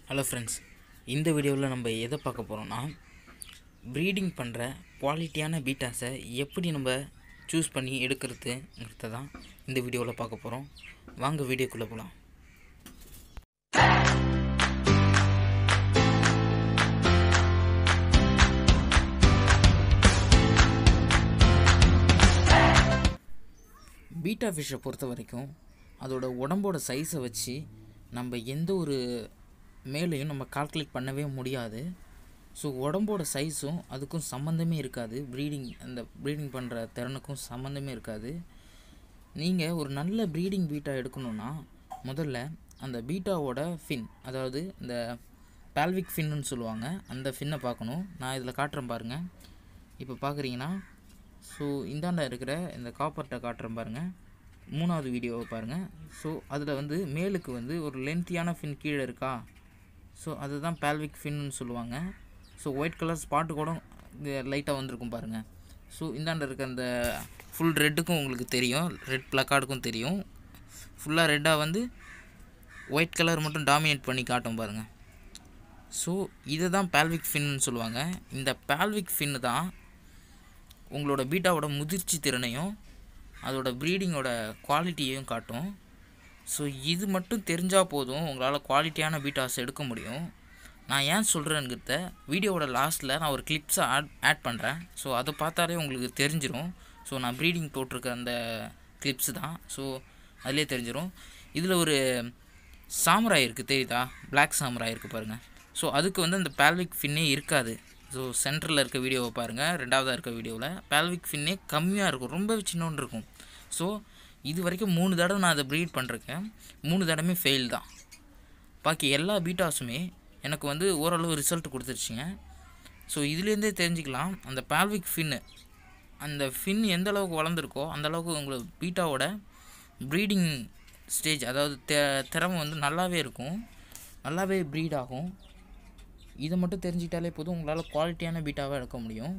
hello friends இந்த வீடியோவில் நம்ம எதை பார்க்க போகிறோம்னா ப்ரீடிங் பண்ணுற குவாலிட்டியான பீட்டாஸை எப்படி நம்ம சூஸ் பண்ணி எடுக்கிறதுங்கிறத தான் இந்த வீடியோவில் பார்க்க போகிறோம் வாங்க வீடியோக்குள்ளே போகலாம் பீட்டா ஃபிஷ்ஷை பொறுத்த வரைக்கும் அதோட உடம்போட சைஸை வச்சு நம்ம எந்த ஒரு மேலையும் நம்ம கால்குலேட் பண்ணவே முடியாது ஸோ உடம்போட சைஸும் அதுக்கும் சம்மந்தமே இருக்காது ப்ரீடிங் அந்த ப்ரீடிங் பண்ணுற திறனுக்கும் சம்மந்தமே இருக்காது நீங்கள் ஒரு நல்ல ப்ரீடிங் பீட்டா எடுக்கணுன்னா முதல்ல அந்த பீட்டாவோட ஃபின் அதாவது இந்த பால்விக் ஃபின்னு சொல்லுவாங்க அந்த ஃபின்னை பார்க்கணும் நான் இதில் காட்டுறேன் பாருங்கள் இப்போ பார்க்குறீங்கன்னா ஸோ இந்தாண்ட இருக்கிற இந்த காப்பர்ட்டை காட்டுறேன் பாருங்கள் மூணாவது வீடியோவை பாருங்கள் ஸோ அதில் வந்து மேலுக்கு வந்து ஒரு லென்த்தியான ஃபின் கீழே இருக்கா ஸோ அதுதான் பால்விக் ஃபின்னு சொல்லுவாங்க ஸோ ஒயிட் கலர் ஸ்பாட்டு கூட லைட்டாக வந்திருக்கும் பாருங்கள் ஸோ இந்தாண்ட இருக்க அந்த ஃபுல் ரெட்டுக்கும் உங்களுக்கு தெரியும் ரெட் ப்ளக்கார்டுக்கும் தெரியும் ஃபுல்லாக ரெட்டாக வந்து ஒயிட் கலர் மட்டும் டாமினேட் பண்ணி காட்டும் பாருங்கள் ஸோ இதை தான் பால்விக் ஃபின்னு சொல்லுவாங்க இந்த பால்விக் ஃபின்னு தான் உங்களோட பீட்டாவோட முதிர்ச்சி திறனையும் அதோட ப்ரீடிங்கோட குவாலிட்டியையும் காட்டும் ஸோ இது மட்டும் தெரிஞ்சால் போதும் உங்களால் குவாலிட்டியான பீட்டாஸ் எடுக்க முடியும் நான் ஏன் சொல்கிறேங்கிறத வீடியோவோட லாஸ்ட்டில் நான் ஒரு கிளிப்ஸை ஆட் ஆட் பண்ணுறேன் ஸோ அதை பார்த்தாலே உங்களுக்கு தெரிஞ்சிடும் ஸோ நான் ப்ரீடிங் போட்டிருக்க அந்த கிளிப்ஸ் தான் ஸோ அதிலே தெரிஞ்சிடும் இதில் ஒரு சாமராய் இருக்குது தெரியுதா பிளாக் சாமராய் இருக்குது பாருங்கள் ஸோ அதுக்கு வந்து அந்த பால்விக் ஃபின்னே இருக்காது ஸோ சென்டரில் இருக்க வீடியோவை பாருங்கள் ரெண்டாவதாக இருக்க வீடியோவில் பால்விக் ஃபின்னே கம்மியாக இருக்கும் ரொம்பவே சின்னோன்னு இருக்கும் ஸோ இது வரைக்கும் மூணு தடவை நான் அதை ப்ரீட் பண்ணிருக்கேன் மூணு தடவை ஃபெயில் தான் பாக்கி எல்லா பீட்டாஸுமே எனக்கு வந்து ஓரளவு ரிசல்ட் கொடுத்துருச்சுங்க ஸோ இதுலேருந்தே தெரிஞ்சுக்கலாம் அந்த பால்விக் ஃபின்னு அந்த ஃபின் எந்த அளவுக்கு வளர்ந்துருக்கோ அந்த அளவுக்கு உங்களுக்கு பீட்டாவோட ப்ரீடிங் ஸ்டேஜ் அதாவது தெ திறமை வந்து நல்லாவே இருக்கும் நல்லாவே ப்ரீட் ஆகும் இதை மட்டும் தெரிஞ்சிட்டாலே போதும் உங்களால் குவாலிட்டியான பீட்டாவாக எடுக்க முடியும்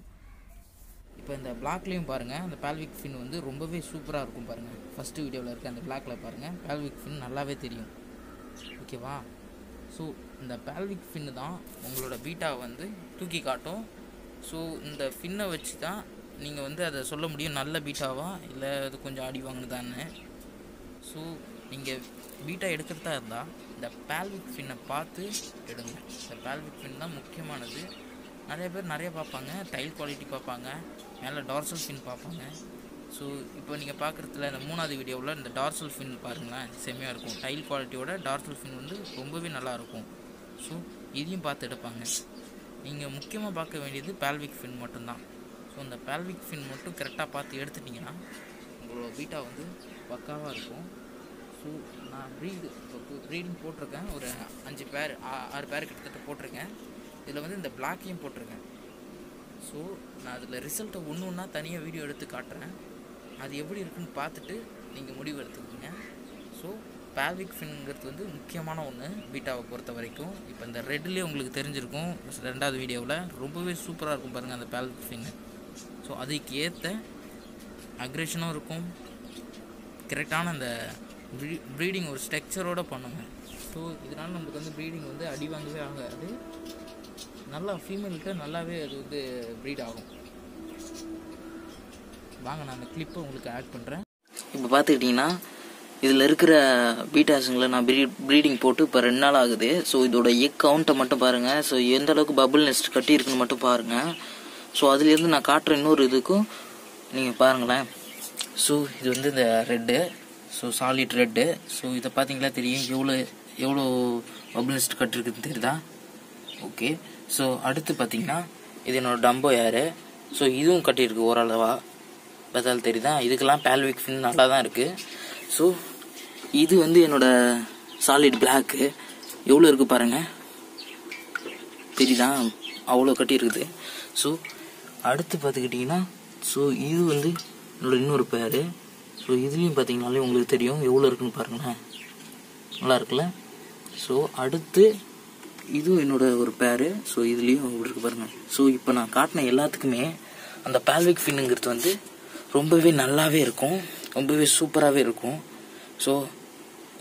இப்போ இந்த பிளாக்லேயும் பாருங்கள் அந்த பால்விக் ஃபின் வந்து ரொம்பவே சூப்பராக இருக்கும் பாருங்கள் ஃபஸ்ட்டு வீடியோவில் இருக்க அந்த பிளாக்கில் பாருங்கள் பால்விக் ஃபின் நல்லாவே தெரியும் ஓகேவா ஸோ இந்த பால்விக் ஃபின்னு தான் உங்களோட பீட்டாவை வந்து தூக்கி காட்டும் ஸோ இந்த ஃபின்னை வச்சு தான் நீங்கள் வந்து அதை சொல்ல முடியும் நல்ல பீட்டாவா இல்லை அது கொஞ்சம் அடி வாங்கினதான்னு ஸோ நீங்கள் பீட்டா எடுக்கிறதா இருந்தால் இந்த பால்விக் ஃபின்னை பார்த்து எடுங்க இந்த பால்விக் ஃபின் தான் முக்கியமானது நிறைய பேர் நிறைய பார்ப்பாங்க டைல் குவாலிட்டி பார்ப்பாங்க மேலே டார்சல் ஃபின் பார்ப்பாங்க ஸோ இப்போ நீங்கள் பார்க்குறதுல இந்த மூணாவது வீடியோவில் இந்த டார்சல் ஃபின் பாருங்களேன் செம்மையாக இருக்கும் டைல் குவாலிட்டியோட டார்சல் ஃபின் வந்து ரொம்பவே நல்லாயிருக்கும் ஸோ இதையும் பார்த்து எடுப்பாங்க நீங்கள் முக்கியமாக பார்க்க வேண்டியது பால்விக் ஃபின் மட்டும்தான் ஸோ இந்த பால்விக் ஃபின் மட்டும் கரெக்டாக பார்த்து எடுத்துட்டிங்கன்னா உங்களோட பீட்டா வந்து பக்காவாக இருக்கும் ஸோ நான் ப்ரீடு இப்போ ப்ரீடிங் போட்டிருக்கேன் ஒரு அஞ்சு பேர் ஆறு பேர் கிட்டத்தட்ட போட்டிருக்கேன் இதில் வந்து இந்த பிளாக்கையும் போட்டிருக்கேன் ஸோ நான் அதில் ரிசல்ட்டை ஒன்று ஒன்றா தனியாக வீடியோ எடுத்து காட்டுறேன் அது எப்படி இருக்குன்னு பார்த்துட்டு நீங்கள் முடிவு எடுத்துக்கோங்க ஸோ பால்விக் ஃபின்ங்கிறது வந்து முக்கியமான ஒன்று பீட்டாவை பொறுத்த வரைக்கும் இப்போ இந்த ரெட்லேயே உங்களுக்கு தெரிஞ்சிருக்கும் ரெண்டாவது வீடியோவில் ரொம்பவே சூப்பராக இருக்கும் பாருங்கள் அந்த பால்விக் ஃபின்னு ஸோ அதுக்கு ஏற்ற அக்ரெஷனும் இருக்கும் கரெக்டான அந்த ப்ரீ ப்ரீடிங் ஒரு ஸ்ட்ரக்சரோடு பண்ணுங்க ஸோ இதனால் நம்மளுக்கு வந்து ப்ரீடிங் வந்து அடி வாங்கவே ஆகாது நல்லா ஃபீமேலுக்கு நல்லாவே அது வந்து ப்ரீட் ஆகும் வாங்க நான் அந்த கிளிப்பை உங்களுக்கு ஆட் பண்ணுறேன் இப்போ பார்த்துக்கிட்டிங்கன்னா இதில் இருக்கிற பீட்டாஸுங்களை நான் ப்ரீ ப்ரீடிங் போட்டு இப்போ ரெண்டு நாள் ஆகுது ஸோ இதோட எக் கவுண்ட்டை மட்டும் பாருங்கள் ஸோ எந்த அளவுக்கு பபுள் நெஸ்ட் கட்டியிருக்குன்னு மட்டும் பாருங்கள் ஸோ அதுலேருந்து நான் காட்டுற இன்னொரு இதுக்கும் நீங்கள் பாருங்களேன் ஸோ இது வந்து இந்த red so solid red so இதை பார்த்தீங்களா தெரியும் எவ்வளோ எவ்வளோ பபுள் நெஸ்ட் கட்டிருக்குன்னு தெரியுதா ஓகே ஸோ அடுத்து பார்த்தீங்கன்னா இது என்னோட டம்போ ஏரு ஸோ இதுவும் கட்டியிருக்கு ஓரளவா பார்த்தாலும் தெரியுதா இதுக்கெல்லாம் பால்விக் ஃபின் நல்லா தான் இருக்குது ஸோ இது வந்து என்னோட சாலிட் பிளாக்கு எவ்வளோ இருக்குது பாருங்கள் தெரியுதா அவ்வளோ கட்டியிருக்குது ஸோ அடுத்து பார்த்துக்கிட்டிங்கன்னா ஸோ இது வந்து என்னோட இன்னொரு பேர் ஸோ இதுலேயும் பார்த்தீங்கனாலே உங்களுக்கு தெரியும் எவ்வளோ இருக்குன்னு பாருங்களேன் நல்லா இருக்குல்ல ஸோ அடுத்து இதுவும் என்னோட ஒரு பேரு ஸோ இதுலேயும் இப்படி இருக்கு பாருங்க ஸோ இப்போ நான் காட்டின எல்லாத்துக்குமே அந்த பால்விக் ஃபின்னுங்கிறது வந்து ரொம்பவே நல்லாவே இருக்கும் ரொம்பவே சூப்பராகவே இருக்கும் ஸோ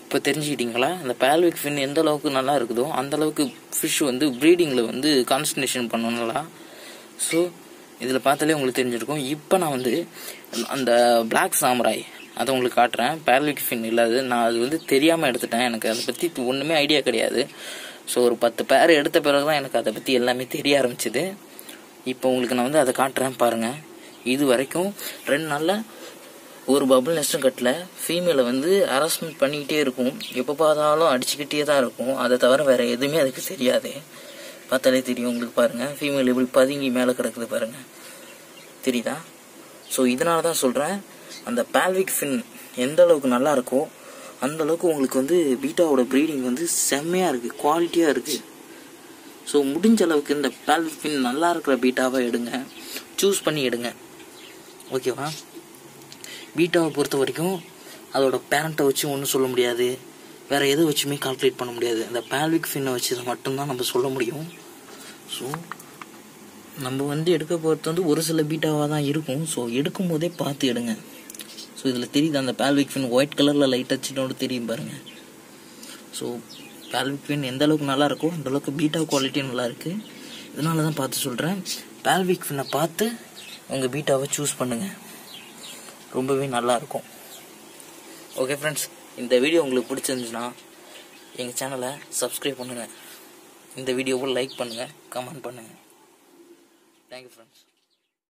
இப்போ தெரிஞ்சுக்கிட்டீங்களா இந்த பேல்விக் ஃபின் எந்த அளவுக்கு நல்லா இருக்குதோ அந்த அளவுக்கு ஃபிஷ் வந்து ப்ரீடிங்கில் வந்து கான்சன்ட்ரேஷன் பண்ணும் நல்லா ஸோ இதில் பார்த்தாலே உங்களுக்கு தெரிஞ்சிருக்கும் இப்போ நான் வந்து அந்த Black சாம்ராய் அதை உங்களுக்கு காட்டுறேன் பேல்விக் ஃபின் இல்லாது நான் அது வந்து தெரியாமல் எடுத்துட்டேன் எனக்கு அதை பற்றி ஒன்றுமே ஐடியா கிடையாது ஸோ ஒரு பத்து பேர் எடுத்த பிறகு தான் எனக்கு அதை பற்றி எல்லாமே தெரிய ஆரம்பிச்சுது இப்போ உங்களுக்கு நான் வந்து அதை காட்டுறேன் பாருங்கள் இது வரைக்கும் ரெண்டு நாளில் ஒரு பபுள் நெஸ்ட்டும் கட்டல ஃபீமேலை வந்து ஹராஸ்மெண்ட் பண்ணிக்கிட்டே இருக்கும் எப்போ பார்த்தாலும் அடிச்சுக்கிட்டே தான் இருக்கும் அதை தவிர வேற எதுவுமே அதுக்கு தெரியாது பார்த்தாலே தெரியும் உங்களுக்கு பாருங்க ஃபீமேல் எப்படி பதுங்கி மேலே கிடக்குது பாருங்க தெரியுதா ஸோ இதனால தான் சொல்கிறேன் அந்த பால்விக் ஃபின் எந்த அளவுக்கு நல்லா இருக்கோ அந்த அளவுக்கு உங்களுக்கு வந்து பீட்டாவோட ப்ரீடிங் வந்து செம்மையாக இருக்குது குவாலிட்டியாக இருக்குது ஸோ முடிஞ்ச அளவுக்கு இந்த பால்விக் ஃபின் நல்லா இருக்கிற பீட்டாவை எடுங்க சூஸ் பண்ணி எடுங்க ஓகேவா பீட்டாவை பொறுத்த வரைக்கும் அதோட பேரண்ட்டை வச்சு ஒன்றும் சொல்ல முடியாது வேற எதை வச்சுமே கால்குலேட் பண்ண முடியாது அந்த பேல்விக் ஃபின்னை வச்சு இதை மட்டும்தான் நம்ம சொல்ல முடியும் ஸோ நம்ம வந்து எடுக்க போகிறது வந்து ஒரு சில பீட்டாவாக தான் இருக்கும் ஸோ எடுக்கும் போதே பார்த்து எடுங்க ஸோ இதில் தெரியுது அந்த பேல்விக் ஃபின் ஒயிட் கலரில் லைட் அடிச்சுட்டோட தெரியும் பாருங்க ஸோ பேல்விக் ஃபின் எந்த அளவுக்கு நல்லா இருக்கோ அந்த அளவுக்கு பீட்டா குவாலிட்டியும் நல்லா இருக்கு இதனால தான் பார்த்து சொல்கிறேன் பேல்விக் ஃபின்னை பார்த்து உங்கள் பீட்டாவை சூஸ் பண்ணுங்கள் ரொம்பவே நல்லா இருக்கும் ஓகே ஃப்ரெண்ட்ஸ் இந்த வீடியோ உங்களுக்கு பிடிச்சிருந்துச்சுன்னா எங்கள் சேனலை சப்ஸ்கிரைப் பண்ணுங்கள் இந்த வீடியோவை லைக் பண்ணுங்கள் கமெண்ட் பண்ணுங்கள் தேங்க்யூ ஃப்ரெண்ட்ஸ்